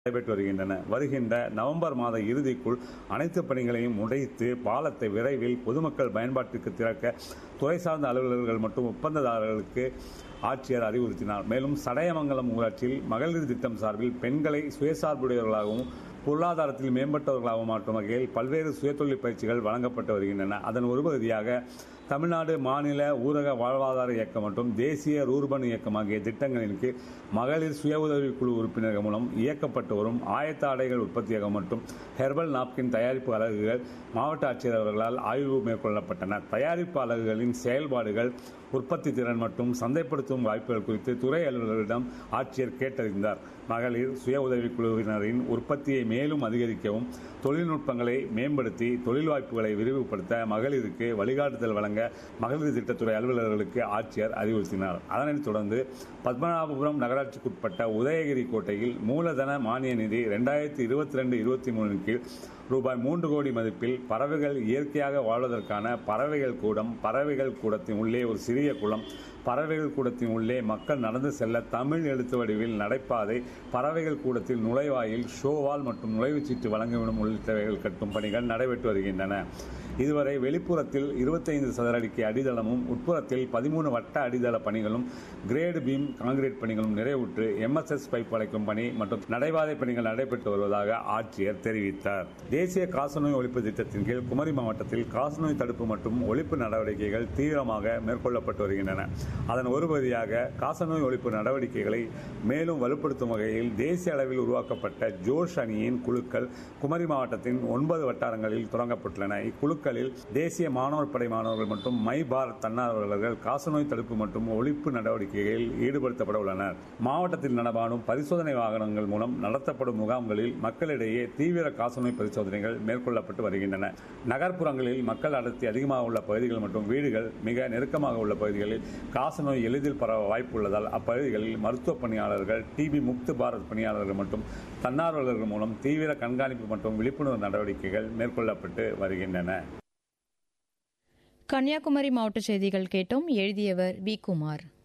நடைபெற்று வருகின்றன வருகின்ற நவம்பர் மாத இறுதிக்குள் அனைத்து பணிகளையும் முடித்து பாலத்தை விரைவில் பொதுமக்கள் பயன்பாட்டிற்கு திறக்க துறை சார்ந்த அலுவலர்கள் மற்றும் ஒப்பந்ததாரர்களுக்கு ஆட்சியர் அறிவுறுத்தினார் மேலும் சடையமங்கலம் ஊராட்சியில் மகளிர் திட்டம் சார்பில் பெண்களை சுயசார்புடையவர்களாகவும் பொருளாதாரத்தில் மேம்பட்டவர்களாகவும் மாற்றும் வகையில் பல்வேறு சுயதொழில் பயிற்சிகள் வழங்கப்பட்டு வருகின்றன அதன் ஒரு பகுதியாக தமிழ்நாடு மாநில ஊரக வாழ்வாதார இயக்கம் மற்றும் தேசிய ரூர்பன் இயக்கம் ஆகிய திட்டங்களின் கீழ் மகளிர் சுய உதவிக் குழு உறுப்பினர்கள் மூலம் இயக்கப்பட்டு வரும் ஆயத்த ஆடைகள் உற்பத்தியகம் மற்றும் ஹெர்பல் நாப்கின் தயாரிப்பு அலகுகள் மாவட்ட ஆட்சியர் அவர்களால் ஆய்வு மேற்கொள்ளப்பட்டன தயாரிப்பு அலகுகளின் செயல்பாடுகள் உற்பத்தி திறன் மற்றும் சந்தைப்படுத்தும் வாய்ப்புகள் குறித்து துறை அலுவலர்களிடம் ஆட்சியர் கேட்டறிந்தார் மகளிர் சுய உதவிக் குழுவினரின் உற்பத்தியை மேலும் அதிகரிக்கவும் தொழில்நுட்பங்களை மேம்படுத்தி தொழில் வாய்ப்புகளை விரிவுபடுத்த மகளிருக்கு வழிகாட்டுதல் வழங்க மகளிர் திட்டத்துறை அலுவலர்களுக்கு ஆட்சியர் அறிவுறுத்தினார் அதனைத் தொடர்ந்து பத்மநாபபுரம் நகராட்சிக்குட்பட்ட உதயகிரி கோட்டையில் மூலதன மானிய நிதி இரண்டாயிரத்தி இருபத்தி ரெண்டு இருபத்தி மூணின் கீழ் ரூபாய் மூன்று கோடி மதிப்பில் பறவைகள் இயற்கையாக வாழ்வதற்கான பறவைகள் கூடம் பறவைகள் கூடத்தின் உள்ளே ஒரு சிறிய குளம் பறவைகள் கூடத்தின் உள்ளே மக்கள் நடந்து செல்ல தமிழ் எழுத்து வடிவில் நடைபாதை பறவைகள் கூடத்தில் நுழைவாயில் ஷோவால் மற்றும் நுழைவுச்சீட்டு வழங்கிவிடும் உள்ளிட்டவைகள் கட்டும் பணிகள் நடைபெற்று வருகின்றன இதுவரை வெளிப்புறத்தில் இருபத்தைந்து சதுர அடிக்கு அடித்தளமும் உட்புறத்தில் பதிமூணு வட்ட அடித்தள பணிகளும் கிரேடு பீம் கான்கிரீட் பணிகளும் நிறைவுற்று எம்எஸ்எஸ் பைப் அழைக்கும் பணி மற்றும் நடைபாதை பணிகள் நடைபெற்று வருவதாக ஆட்சியர் தெரிவித்தார் தேசிய காசநோய் ஒழிப்பு திட்டத்தின் கீழ் குமரி மாவட்டத்தில் காசநோய் தடுப்பு மற்றும் ஒழிப்பு நடவடிக்கைகள் தீவிரமாக மேற்கொள்ளப்பட்டு வருகின்றன அதன் ஒரு பகுதியாக காசநோய் ஒழிப்பு நடவடிக்கைகளை மேலும் வலுப்படுத்தும் வகையில் தேசிய அளவில் உருவாக்கப்பட்ட ஜோஷ் அணியின் குழுக்கள் குமரி மாவட்டத்தின் ஒன்பது வட்டாரங்களில் தொடங்கப்பட்டுள்ளன இக்குழுக்களில் தேசிய மாணவர் படை மாணவர்கள் மற்றும் மை பாரத் தன்னார்வலர்கள் காசநோய் தடுப்பு மற்றும் ஒழிப்பு நடவடிக்கைகளில் ஈடுபடுத்தப்பட உள்ளனர் மாவட்டத்தில் நடமாடும் பரிசோதனை வாகனங்கள் மூலம் நடத்தப்படும் முகாம்களில் மக்களிடையே தீவிர காசநோய் பரிசோதனைகள் மேற்கொள்ளப்பட்டு வருகின்றன நகர்ப்புறங்களில் மக்கள் அடர்த்தி அதிகமாக உள்ள பகுதிகள் மற்றும் வீடுகள் மிக நெருக்கமாக உள்ள பகுதிகளில் காசநோய் எளிதில் பரவ வாய்ப்புள்ளதால் அப்பகுதிகளில் மருத்துவ பணியாளர்கள் டிபி முக்து பாரத் பணியாளர்கள் மற்றும் தன்னார்வலர்கள் மூலம் தீவிர கண்காணிப்பு மற்றும் விழிப்புணர்வு நடவடிக்கைகள் மேற்கொள்ளப்பட்டு வருகின்றன கன்னியாகுமரி மாவட்ட செய்திகள் கேட்டோம் எழுதியவர் வி குமார்